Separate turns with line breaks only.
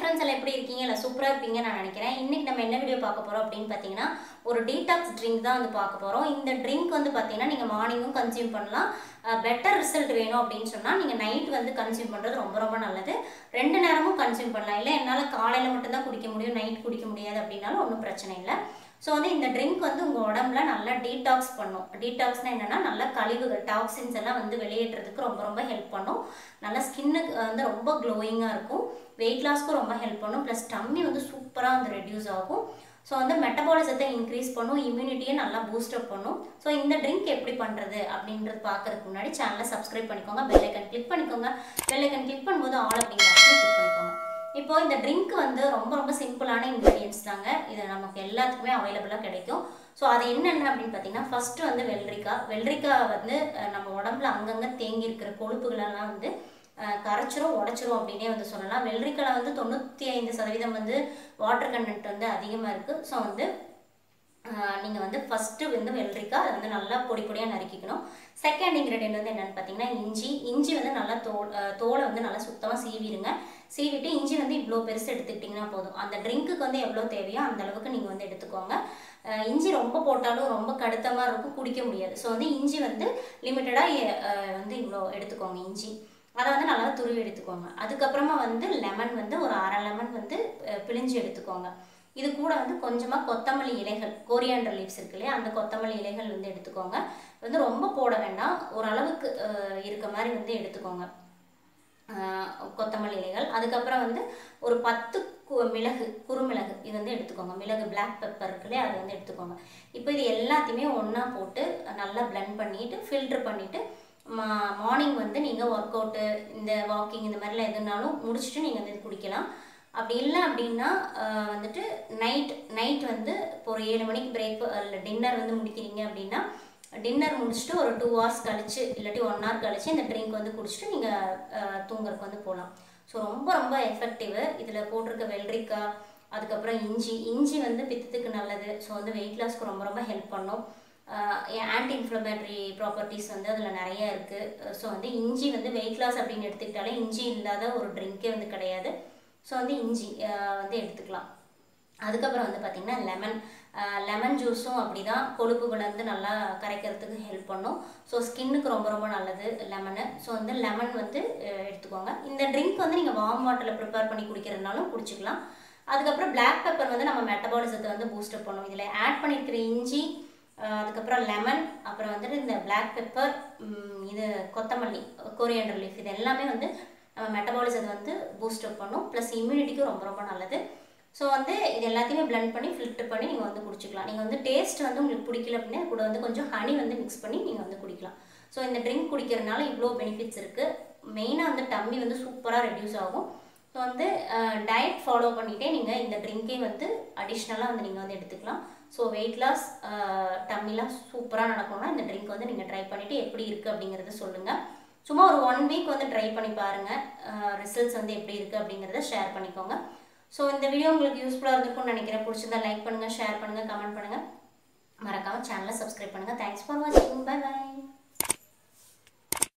friends எல்லாம் எப்படி இருக்கீங்க இல்லை சூப்பராக இருப்பீங்க நான் நினைக்கிறேன் இன்னைக்கு நம்ம என்ன வீடியோ பார்க்க போகிறோம் அப்படின்னு பார்த்தீங்கன்னா ஒரு டீடாக்ஸ் ட்ரிங்க் தான் வந்து பார்க்க போகிறோம் இந்த ட்ரிங்க் வந்து பார்த்தீங்கன்னா நீங்கள் மார்னிங்கும் கன்சியூம் பண்ணலாம் பெட்டர் ரிசல்ட் வேணும் அப்படின்னு சொன்னால் நீங்கள் நைட் வந்து கன்சியூம் பண்ணுறது ரொம்ப ரொம்ப நல்லது ரெண்டு நேரமும் கன்சியூம் பண்ணலாம் இல்லை என்னால் காலையில் மட்டும்தான் குடிக்க முடியும் நைட் குடிக்க முடியாது அப்படின்னாலும் ஒன்றும் பிரச்சனை இல்லை ஸோ வந்து இந்த ட்ரிங்க் வந்து உங்கள் உடம்புல நல்லா டீடாக்ஸ் பண்ணும் டீடாக்ஸ்னால் என்னென்னா நல்லா கழிவுகள் டாக்ஸின்ஸ் எல்லாம் வந்து வெளியேற்றுறதுக்கு ரொம்ப ரொம்ப ஹெல்ப் பண்ணும் நல்லா ஸ்கின்னுக்கு வந்து ரொம்ப க்ளோயிங்காக இருக்கும் வெயிட் லாஸ்க்கும் ரொம்ப ஹெல்ப் பண்ணும் ப்ளஸ் டம்மி வந்து சூப்பராக வந்து ரெடியூஸ் ஆகும் ஸோ வந்து மெட்டபாலிசத்தை இன்க்ரீஸ் பண்ணும் இம்யூனிட்டியை நல்லா பூஸ்டப் பண்ணும் ஸோ இந்த ட்ரிங்க் எப்படி பண்ணுறது அப்படின்றது பார்க்கறதுக்கு முன்னாடி சேனலை சப்ஸ்கிரைப் பண்ணிக்கோங்க பெல் ஐக்கன் கிளிக் பண்ணிக்கோங்க பெல் ஐக்கன் கிளிக் பண்ணும்போது ஆல் அப்படிங்கிற ஆப்ஷனை கிளிக் பண்ணிக்கோங்க இப்போ இந்த ட்ரிங்க் வந்து ரொம்ப ரொம்ப சிம்பிளான இன்க்ரீடியன்ஸ் தாங்க இது நமக்கு எல்லாத்துக்குமே அவைலபிளாக கிடைக்கும் ஸோ அது என்னென்ன அப்படின்னு பார்த்தீங்கன்னா ஃபஸ்ட்டு வந்து வெள்ளரிக்காய் வெள்ளரிக்காய் வந்து அஹ், நம்ம உடம்புல அங்கங்கே தேங்கி இருக்கிற கொழுப்புகளெல்லாம் வந்து அஹ், கரைச்சிரும் உடச்சிரும் அப்படின்னே வந்து சொல்லலாம் வெள்ளரிக்காயில் வந்து தொண்ணூற்றி ஐந்து சதவீதம் வந்து வாட்டர் கண்டென்ட் வந்து அதிகமாக இருக்குது ஸோ வந்து நீங்கள் வந்து ஃபஸ்ட்டு வந்து வெள்ளரிக்காய் அதை வந்து நல்லா பொடி பொடியாக நறுக்கிக்கணும் செகண்ட் இன்க்ரீடியன்ட் வந்து என்னென்னு பார்த்தீங்கன்னா இஞ்சி இஞ்சி வந்து நல்லா தோல் அஹ், தோலை வந்து நல்லா சுத்தமாக சீவிடுங்க சீவிட்டு இஞ்சி வந்து இவ்வளோ பெருசு எடுத்துக்கிட்டிங்கன்னா போதும் அந்த ட்ரிங்க்குக்கு வந்து எவ்வளோ தேவையோ அந்த அளவுக்கு நீங்கள் வந்து எடுத்துக்கோங்க அஹ், இஞ்சி ரொம்ப போட்டாலும் ரொம்ப கடுத்தமாக இருக்கும் குடிக்க முடியாது ஸோ வந்து இஞ்சி வந்து லிமிட்டடாக வந்து இவ்வளோ எடுத்துக்கோங்க இஞ்சி அதை வந்து நல்லா துருவி எடுத்துக்கோங்க அதுக்கப்புறமா வந்து லெமன் வந்து ஒரு அரை லெமன் வந்து அஹ், பிழிஞ்சு எடுத்துக்கோங்க இது கூட வந்து கொஞ்சமாக கொத்தமல்லி இலைகள் கோரியாண்டர் லீவ்ஸ் இருக்கு இல்லையா அந்த கொத்தமல்லி இலைகள் வந்து எடுத்துக்கோங்க வந்து ரொம்ப போட வேண்டாம் ஓரளவுக்கு அஹ், இருக்க மாதிரி வந்து எடுத்துக்கோங்க அஹ், கொத்தமல்லி இலைகள் அதுக்கப்புறம் வந்து ஒரு பத்து கு- மிளகு குறுமிளகு இது வந்து எடுத்துக்கோங்க மிளகு பிளாக் பெப்பர் இருக்கு இல்லையா அது வந்து எடுத்துக்கோங்க இப்போ இது எல்லாத்தையுமே ஒன்றா போட்டு நல்லா blend பண்ணிட்டு ஃபில்டர் பண்ணிவிட்டு மா மார்னிங் வந்து நீங்கள் ஒர்க் அவுட்டு இந்த வாக்கிங் இந்த மாதிரிலாம் எதுனாலும் முடிச்சுட்டு நீங்கள் வந்து இது குடிக்கலாம் அப்படி இல்லை அப்படின்னா ஆஹ் வந்துட்டு நைட் நைட் வந்து இப்போ ஒரு ஏழு மணிக்கு பிரேக் இல்லை டின்னர் வந்து முடிக்கிறீங்க அப்படின்னா டின்னர் முடிச்சுட்டு ஒரு டூ ஹவர்ஸ் கழிச்சு இல்லாட்டி ஒன் ஹவர் கழிச்சு இந்த ட்ரிங்க் வந்து குடிச்சிட்டு நீங்கள் தூங்குறதுக்கு வந்து போகலாம் ஸோ ரொம்ப ரொம்ப எஃபெக்டிவ் இதில் போட்டிருக்க வெள்ளரிக்காய் அதுக்கப்புறம் இஞ்சி இஞ்சி வந்து பித்தத்துக்கு நல்லது ஸோ வந்து வெயிட் லாஸ்க்கு ரொம்ப ரொம்ப ஹெல்ப் பண்ணும் ஆன்டி இன்ஃப்ளமேட்டரி ப்ராப்பர்ட்டிஸ் வந்து அதில் நிறைய இருக்குது ஸோ வந்து இஞ்சி வந்து வெயிட் லாஸ் அப்படின்னு எடுத்துக்கிட்டாலே இஞ்சி இல்லாத ஒரு ட்ரிங்க்கே வந்து கிடையாது ஸோ வந்து இஞ்சி அஹ் வந்து எடுத்துக்கலாம் அதுக்கப்புறம் வந்து பார்த்திங்கன்னா லெமன் லெமன் ஜூஸும் அப்படி தான் கொழுப்புகளை வந்து நல்லா கரைக்கிறதுக்கு ஹெல்ப் பண்ணும் ஸோ ஸ்கின்னுக்கு ரொம்ப ரொம்ப நல்லது லெமனு ஸோ வந்து லெமன் வந்து அஹ், எடுத்துக்கோங்க இந்த ட்ரிங்க் வந்து நீங்கள் வார்ம் வாட்டரில் ப்ரிப்பேர் பண்ணி குடிக்கிறதுனாலும் குடிச்சிக்கலாம் அதுக்கப்புறம் Black பெப்பர் வந்து நம்ம மெட்டபாலிசத்தை வந்து பூஸ்டப் பண்ணும் இதில் ஆட் பண்ணியிருக்கிற இஞ்சி அஹ், அதுக்கப்புறம் லெமன் அப்புறம் வந்துட்டு இந்த Black பெப்பர் இது கொத்தமல்லி கொரியாண்டர் லீஃப் இது எல்லாமே வந்து நம்ம மெட்டபாலிசத்தை வந்து பூஸ்டப் பண்ணும் ப்ளஸ் இம்யூனிட்டிக்கு ரொம்ப ரொம்ப நல்லது ஸோ வந்து இது எல்லாத்தையுமே blend பண்ணி ஃபில்டர் பண்ணி நீங்கள் வந்து குடிச்சிக்கலாம் நீங்கள் வந்து டேஸ்ட் வந்து உங்களுக்கு பிடிக்கல அப்படின்னா இது கூட வந்து கொஞ்சம் ஹனி வந்து மிக்ஸ் பண்ணி நீங்கள் வந்து குடிக்கலாம் ஸோ இந்த ட்ரிங்க் குடிக்கிறதுனால இவ்வளோ பெனிஃபிட்ஸ் இருக்குது மெயினாக வந்து டம்மி வந்து சூப்பராக ரெடியூஸ் ஆகும் ஸோ வந்து டயட் ஃபாலோ பண்ணிகிட்டே நீங்கள் இந்த ட்ரிங்கே வந்து அடிஷ்னலாக வந்து நீங்கள் வந்து எடுத்துக்கலாம் ஸோ வெயிட் லாஸ் டம்மிலாம் சூப்பராக நடக்கணும்னா இந்த ட்ரிங்க் வந்து நீங்கள் ட்ரை பண்ணிவிட்டு எப்படி இருக்குது அப்படிங்கிறத சொல்லுங்கள் சும்மா ஒரு ஒன் வீக் வந்து ட்ரை பண்ணி பாருங்கள் ரிசல்ட்ஸ் வந்து எப்படி இருக்குது அப்படிங்கிறத ஷேர் பண்ணிக்கோங்க ஸோ இந்த வீடியோ உங்களுக்கு யூஸ்ஃபுல்லாக இருந்திருக்கும்னு நினைக்கிறேன் பிடிச்சிருந்தா லைக் பண்ணுங்கள் ஷேர் பண்ணுங்கள் கமெண்ட் பண்ணுங்கள் மறக்காமல் சேனலை சப்ஸ்கிரைப் பண்ணுங்கள் தேங்க்ஸ் ஃபார் வாட்சிங் பை பை